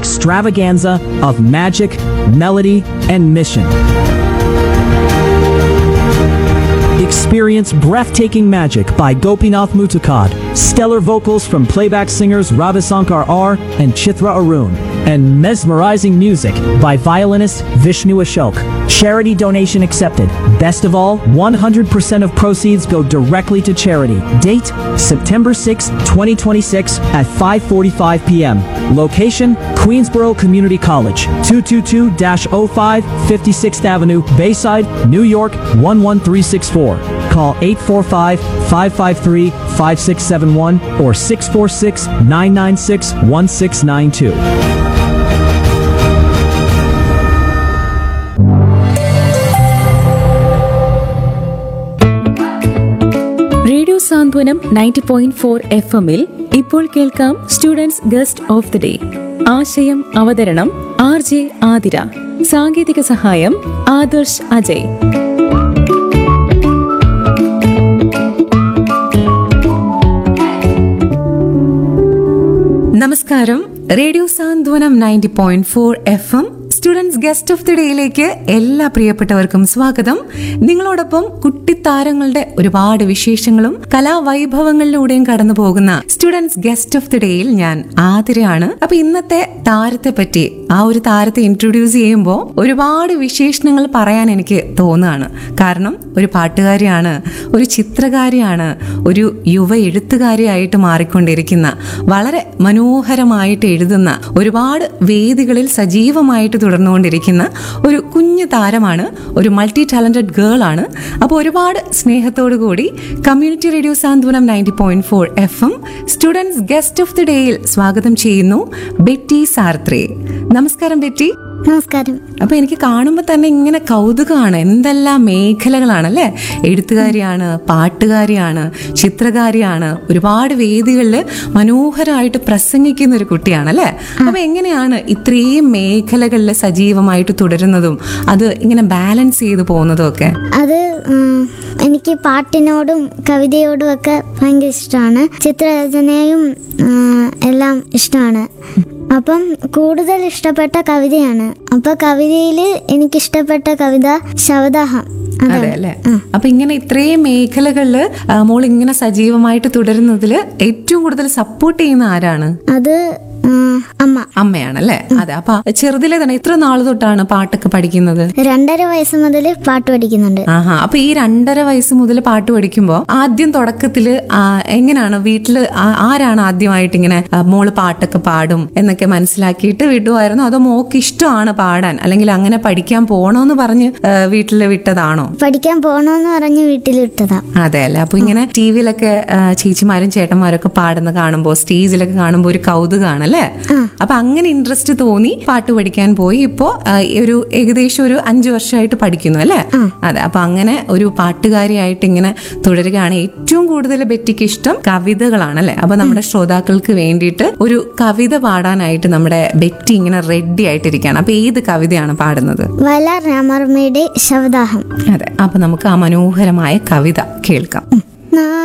extravaganza of magic, melody, and mission. Experience breathtaking magic by Gopinath Mutukad, stellar vocals from playback singers Ravisankar R and Chithra Arun, and mesmerizing music by violinist Vishnu Ashok. Charity donation accepted. Best of all, 100% of proceeds go directly to charity. Date September 6, 2026 at 5:45 p.m. Location Queensboro Community College, 222-05 56th Avenue, Bayside, New York 11364. Call 845-553-5671 or 646-996-1692. Radio Santhwanam ninety point four F എമ്മിൽ ഇപ്പോൾ കേൾക്കാം students guest of the day ആശയം അവതരണം R J Athira സാങ്കേതിക സഹായം ആദർശ് അജയ് നമസ്കാരം radio Santhwanam ninety point four F M students guest of the ഡേയിലേക്ക് എല്ലാ പ്രിയപ്പെട്ടവർക്കും സ്വാഗതം നിങ്ങളോടൊപ്പം കുട്ടിത്താരങ്ങളുടെ ഒരുപാട് വിശേഷങ്ങളും കലാവൈഭവങ്ങളിലൂടെയും കടന്നു പോകുന്ന സ്റ്റുഡൻസ് ഗസ്റ്റ് ഓഫ് ദി ഡേയിൽ ഞാൻ ആതിരയാണ് അപ്പൊ ഇന്നത്തെ താരത്തെ പറ്റി ആ ഒരു താരത്തെ ഇൻട്രൊഡ്യൂസ് ചെയ്യുമ്പോൾ ഒരുപാട് വിശേഷണങ്ങൾ പറയാൻ എനിക്ക് തോന്നുകയാണ് കാരണം ഒരു പാട്ടുകാരിയാണ് ഒരു ചിത്രകാരിയാണ് ഒരു യുവ എഴുത്തുകാരിയായിട്ട് മാറിക്കൊണ്ടിരിക്കുന്ന വളരെ മനോഹരമായിട്ട് എഴുതുന്ന ഒരുപാട് വേദികളിൽ സജീവമായിട്ട് തുടർന്നുകൊണ്ടിരിക്കുന്ന ഒരു കുഞ്ഞു താരമാണ് ഒരു മൾട്ടി ടാലന്റഡ് ഗേൾ ആണ് അപ്പോൾ ഒരുപാട് സ്നേഹത്തോടു കൂടി community radio Santhwanam ninety point four F M students guest of the ഡേയിൽ സ്വാഗതം ചെയ്യുന്നു ബെറ്റി സാർത്രേ നമസ്കാരം ബെറ്റി നമസ്കാരം അപ്പൊ എനിക്ക് കാണുമ്പോൾ തന്നെ ഇങ്ങനെ കൗതുകമാണ് എന്തെല്ലാം മേഖലകളാണ് അല്ലേ എഴുത്തുകാരിയാണ് പാട്ടുകാരിയാണ് ചിത്രകാരിയാണ് ഒരുപാട് വേദികളിൽ മനോഹരമായിട്ട് പ്രസംഗിക്കുന്ന ഒരു കുട്ടിയാണ് അല്ലേ അപ്പൊ എങ്ങനെയാണ് ഇത്രയും മേഖലകളിൽ സജീവമായിട്ട് തുടരുന്നതും അത് ഇങ്ങനെ ബാലൻസ് ചെയ്തു പോകുന്നതും ഒക്കെ അത് ഉം, എനിക്ക് പാട്ടിനോടും കവിതയോടും ഒക്കെ ഭയങ്കര ഇഷ്ടമാണ് ചിത്രരചനയും ഉം, എല്ലാം ഇഷ്ടമാണ് അപ്പം കൂടുതൽ ഇഷ്ടപ്പെട്ട കവിതയാണ് അപ്പൊ കവിതയിൽ എനിക്കിഷ്ടപ്പെട്ട കവിത ശവദാഹം അതെ അതാണ് അല്ലേ അപ്പൊ ഇങ്ങനെ ഇത്രയും മേഖലകളില് ആ, മോൾ ഇങ്ങനെ സജീവമായിട്ട് തുടരുന്നതിൽ ഏറ്റവും കൂടുതൽ സപ്പോർട്ട് ചെയ്യുന്ന ആരാണ് അത് ഉം, അമ്മ അമ്മയാണല്ലേ അതെ അപ്പൊ ചെറുതിലെ തന്നെ എത്ര നാൾ തൊട്ടാണ് പാട്ടൊക്കെ പഠിക്കുന്നത് രണ്ടര വയസ്സ് മുതൽ പാട്ട് പഠിക്കുന്നുണ്ട് ആഹാ അപ്പൊ ഈ രണ്ടര വയസ്സ് മുതൽ പാട്ട് പഠിക്കുമ്പോ ആദ്യം തുടക്കത്തില് ആ, എങ്ങനെയാണ് വീട്ടില് ആ- ആരാണ് ആദ്യമായിട്ട് ഇങ്ങനെ ആ, മോള് പാട്ടൊക്കെ പാടും എന്നൊക്കെ മനസ്സിലാക്കിയിട്ട് വിടുമായിരുന്നു അതോ മോക്ക് ഇഷ്ടമാണ് പാടാൻ അല്ലെങ്കിൽ അങ്ങനെ പഠിക്കാൻ പോണോന്ന് പറഞ്ഞ് ആ, വീട്ടില് വിട്ടതാണോ പഠിക്കാൻ പോകണമെന്ന് പറഞ്ഞ് വീട്ടിൽ വിട്ടതാ അതെ അല്ലേ അപ്പൊ ഇങ്ങനെ ടി വിയിലൊക്കെ ചേച്ചിമാരും ചേട്ടന്മാരും ഒക്കെ പാടുന്ന കാണുമ്പോൾ സ്റ്റേജിലൊക്കെ കാണുമ്പോൾ ഒരു കൗതുകമാണ് അല്ലേ അപ്പൊ അങ്ങനെ ഇൻട്രസ്റ്റ് തോന്നി പാട്ട് പഠിക്കാൻ പോയി ഇപ്പോ ആ, ഒരു ഏകദേശം ഒരു അഞ്ചു വർഷമായിട്ട് പഠിക്കുന്നു അല്ലേ അതെ അപ്പൊ അങ്ങനെ ഒരു പാട്ടുകാരിയായിട്ട് ഇങ്ങനെ തുടരുകയാണ് ഏറ്റവും കൂടുതൽ ബെറ്റിക്ക് ഇഷ്ടം കവിതകളാണ് അല്ലേ അപ്പൊ നമ്മുടെ ശ്രോതാക്കൾക്ക് വേണ്ടിയിട്ട് ഒരു കവിത പാടാനായിട്ട് നമ്മുടെ ബെറ്റി ഇങ്ങനെ റെഡി ആയിട്ടിരിക്കുകയാണ് അപ്പൊ ഏത് കവിതയാണ് പാടുന്നത് വയലാർ രാമവർമ്മയുടെ ശവദാഹം അതെ അപ്പൊ നമുക്ക് ആ മനോഹരമായ കവിത കേൾക്കാം നാ